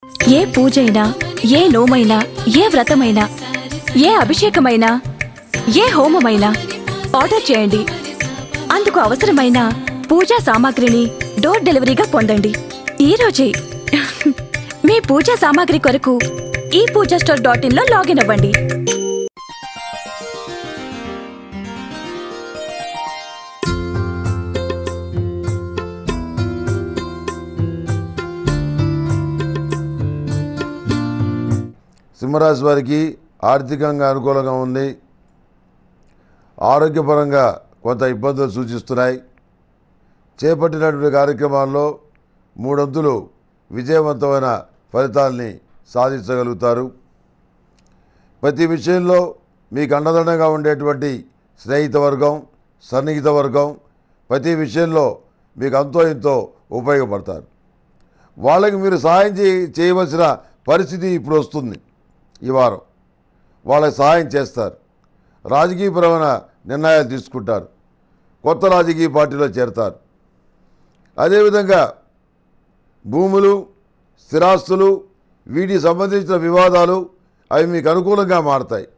ఏ పూజైనా ఏ నోమైనా ఏ వ్రతమైనా ఏ అభిషేకమైనా ఏ హోమమైనా ఆర్డర్ చేయండి అందుకు అవసరమైన పూజా సామాగ్రిని డోర్ డెలివరీగా పొందండి ఈ రోజే మీ పూజా సామాగ్రి కొరకు ఈ పూజా స్టోర్ డాట్ ఇన్ లో లాగిన్ అవ్వండి సింహరాశి వారికి ఆర్థికంగా అనుకూలంగా ఉంది ఆరోగ్యపరంగా కొంత ఇబ్బందులు సూచిస్తున్నాయి చేపట్టినటువంటి కార్యక్రమాల్లో మూడొంతులు విజయవంతమైన ఫలితాల్ని సాధించగలుగుతారు ప్రతి విషయంలో మీకు అండదండగా ఉండేటువంటి స్నేహిత వర్గం సన్నిహిత వర్గం ప్రతి విషయంలో మీకు అంతో ఇంతో ఉపయోగపడతారు వాళ్ళకి మీరు సహాయం చే చేయవలసిన పరిస్థితి ఇప్పుడు వస్తుంది ఈ వారం వాళ్ళకి సహాయం చేస్తారు రాజకీయపరమైన నిర్ణయాలు తీసుకుంటారు కొత్త రాజకీయ పార్టీలో చేరతారు అదేవిధంగా భూములు స్థిరాస్తులు వీటికి సంబంధించిన వివాదాలు అవి మీకు అనుకూలంగా మారతాయి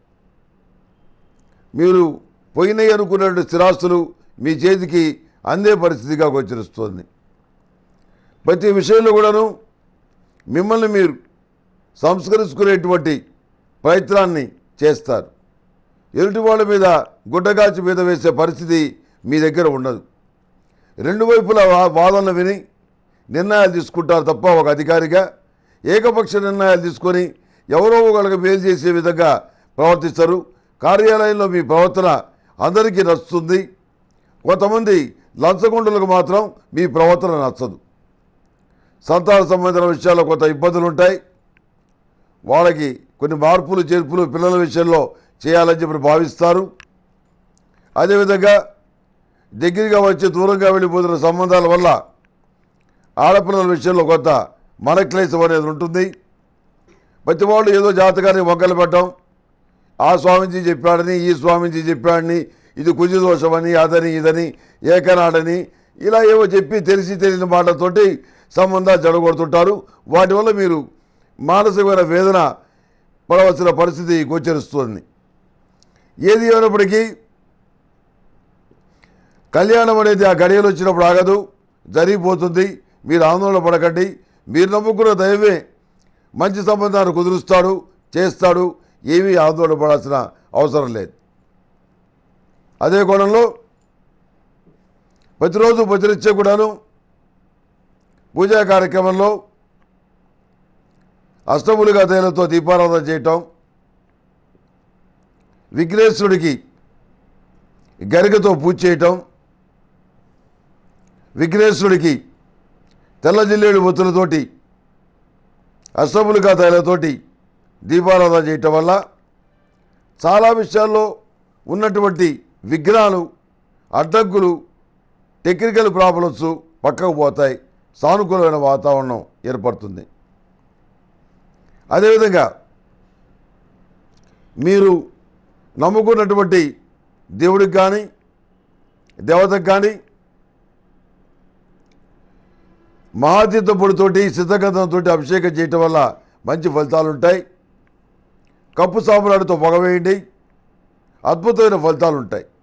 మీరు పోయినాయి అనుకున్నటువంటి స్థిరాస్తులు మీ చేతికి అందే పరిస్థితిగా గోచరిస్తుంది ప్రతి విషయంలో కూడాను మిమ్మల్ని మీరు సంస్కరించుకునేటువంటి ప్రయత్నాన్ని చేస్తారు ఎదుటి వాళ్ళ మీద గుడ్డగాచి మీద వేసే పరిస్థితి మీ దగ్గర ఉండదు రెండు వైపుల వా- వాదనలు విని నిర్ణయాలు తీసుకుంటారు తప్ప ఒక అధికారిగా ఏకపక్ష నిర్ణయాలు తీసుకొని ఎవరో ఒకరికి మేలు చేసే విధంగా ప్రవర్తిస్తారు కార్యాలయంలో మీ ప్రవర్తన అందరికీ నచ్చుతుంది కొంతమంది లంచగొండలకు మాత్రం మీ ప్రవర్తన నచ్చదు సంతాన సంబంధించిన విషయాల్లో కొంత ఇబ్బందులు ఉంటాయి వాళ్ళకి కొన్ని మార్పులు చేర్పులు పిల్లల విషయంలో చేయాలని చెప్పి భావిస్తారు అదేవిధంగా దగ్గరగా వచ్చి దూరంగా వెళ్ళిపోతున్న సంబంధాల వల్ల ఆడపిల్లల విషయంలో కొంత మనక్లేశం అనేది ఉంటుంది ప్రతి వాళ్ళు ఏదో జాతకాన్ని మొక్కలు పెట్టడం ఆ స్వామీజీ చెప్పాడని ఈ స్వామీజీ చెప్పాడని ఇది కుజి దోషమని అదని ఇదని ఏకనాడని ఇలా ఏవో చెప్పి తెలిసి తెలియని మాటలతోటి సంబంధాలు జడగొడుతుంటారు వాటి వల్ల మీరు మానసికమైన వేదన పడవలసిన పరిస్థితి గోచరిస్తుంది ఏది అయినప్పటికీ కళ్యాణం అనేది ఆ గడియలు వచ్చినప్పుడు ఆగదు జరిగిపోతుంది మీరు ఆందోళన పడకండి మీరు నమ్ముకున్న దైవమే మంచి సంబంధాన్ని కుదురుస్తాడు చేస్తాడు ఏమీ ఆందోళన పడాల్సిన అవసరం లేదు అదే కోణంలో ప్రతిరోజు ప్రతినిత్యం కూడాను పూజా కార్యక్రమంలో అష్టములుగా తేలతో దీపారాధన చేయటం విఘ్నేశ్వరుడికి గరికతో పూజ చేయటం విఘ్నేశ్వరుడికి తెల్ల జిల్లేడు ఒత్తులతోటి అష్టములుగా తైలతోటి దీపారాధన చేయటం వల్ల చాలా విషయాల్లో ఉన్నటువంటి విఘ్నాలు అడ్డంకులు టెక్నికల్ ప్రాబ్లమ్స్ పక్కకు పోతాయి సానుకూలమైన వాతావరణం ఏర్పడుతుంది అదేవిధంగా మీరు నమ్ముకున్నటువంటి దేవుడికి కానీ దేవతకు కానీ మహాతీర్థ పొడితోటి సిద్ధగంధంతో అభిషేకం చేయటం వల్ల మంచి ఫలితాలు ఉంటాయి కప్పు సాంబ్రాడితో పొగవేయండి అద్భుతమైన ఫలితాలు ఉంటాయి